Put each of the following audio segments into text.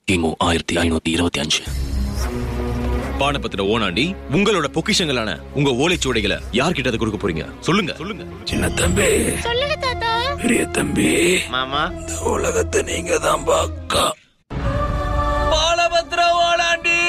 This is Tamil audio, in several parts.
கிமு ஆயிரத்தி ஐநூத்தி இருபத்தி அஞ்சு பானபத்திர ஓனாண்டி உங்களோட பொக்கிஷங்களான உங்க ஓலைச்சுவடைகளை யார்கிட்ட அதை கொடுக்க போறீங்க சொல்லுங்க சொல்லுங்க சின்ன தம்பி சொல்லுங்க தாத்தா பெரிய தம்பி மாமா இந்த உலகத்தை நீங்க தான் பாக்கா பாலபத்திர ஓனாண்டி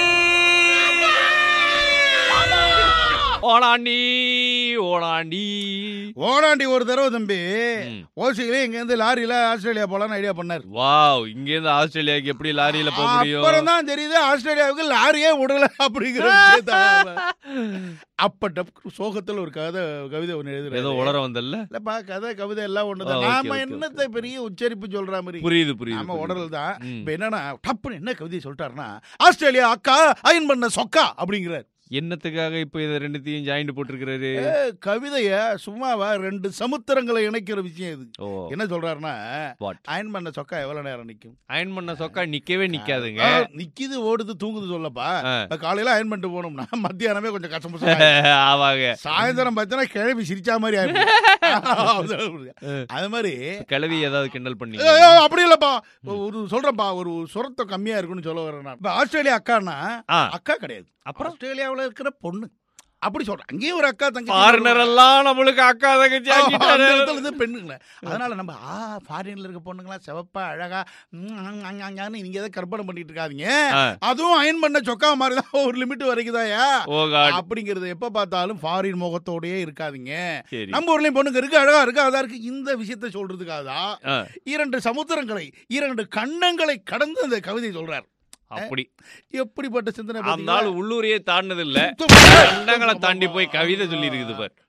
ஓடாண்டி ஓடாண்டி ஓடாண்டி ஒரு தடவை தம்பி ம். ஓசிகளே இங்க இருந்து லாரியில ஆஸ்திரேலியா போலான்னு ஐடியா பண்ணாரு வாவ் இங்க இருந்து ஆஸ்திரேலியாக்கு எப்படி லாரியில போக முடியும் அப்புறம் தான் தெரியுது ஆஸ்திரேலியாவுக்கு லாரியே விடல அப்படிங்கிற விஷயத்த அவன். அப்ப டப் சோகத்துல ஒரு கதை கவிதை ஒண்ணு ஏதோ எழுதுறேன் உளர வந்தல்ல இல்லப்பா கதை கவிதை எல்லாம் ஒண்ணுதான் ஆ, okay, நாம okay, என்னத்தை பெரிய உச்சரிப்பு சொல்ற மாதிரி புரியுது புரியுது நாம புரியுது. உடல் தான் ம். இப்ப என்னன்னா டப்புன்னு என்ன கவிதை சொல்லிட்டாருன்னா ஆஸ்திரேலியா அக்கா அயன் பண்ண சொக்கா அப்படிங்கிறார் என்னத்துக்காக இப்ப இத ரெண்டுத்தையும் ஜாயிண்ட் போட்டிருக்கிறாரு ஏ, கவிதைய சும்மாவா ரெண்டு சமுத்திரங்களை இணைக்கிற விஷயம் இது ஓ என்ன சொல்றாருன்னா வாட் அயன் பண்ண சொக்கா எவ்வளவு நேரம் நிக்கும் அயன் பண்ண சொக்கா நிக்கவே நிக்காதுங்க ஆ, நிக்குது ஓடுது தூங்குது சொல்லப்பா ஆ. இப்ப காலையில அயன் பண்ணிட்டு போனோம்னா மத்தியானமே கொஞ்சம் கசமுச ஆவாங்க சாயந்தரம் பார்த்தா கிழவி சிரிச்சா மாதிரி ஆயிடும் அது மாதிரி கிளவி ஏதாவது கிண்டல் பண்ணி ஏய், ஏய், அப்படி இல்லப்பா ஒரு சொல்றேன்ப்பா ஒரு சுரத்தம் கம்மியா இருக்குன்னு சொல்ல வரேன் நான் இப்ப ஆஸ்திரேலியா அக்கான்னா ஆ. அக்கா கிடையாது அப்புறம் ஆஸ்திரேலியாவுல இருக்கிற பொண்ணு அப்படி சொல்றேன் அங்கேயும் ஒரு அக்கா தங்கச்சி ஃபாரினர் எல்லாம் நம்மளுக்கு அக்கா தங்கச்சி ஆ, அந்த ஆக்கிட்டாரு இடத்துல இருந்து பெண்ணுங்கள அதனால நம்ம ஆ ஃபாரின்ல இருக்க பொண்ணுங்களா சிவப்பா அழகா ம், அங்க, அங்க, அங்கன்னு நீங்க எதை கற்பனை பண்ணிட்டு இருக்காதீங்க ஆ. அதுவும் அயன் பண்ண சொக்கா மாதிரி தான் ஒரு லிமிட் வரைக்குதாயா ஓ காட் அப்படிங்கறது எப்ப பார்த்தாலும் ஃபாரின் முகத்தோடயே இருக்காதீங்க சரி நம்ம ஊர்லயும் பொண்ணுங்க இருக்கு அழகா இருக்கு அதா இருக்கு இந்த விஷயத்த சொல்றதுக்காக ஆ, இரண்டு சமுத்திரங்களை இரண்டு கண்டங்களை கடந்து அந்த கவிதை சொல்றார் அப்படி எப்படிப்பட்ட சிந்தனை அந்த ஆள் உள்ளூரையே தாண்டினது இல்ல பாத்தீங்களா? கண்டங்களை தாண்டி போய் கவிதை சொல்லி இருக்குது பார்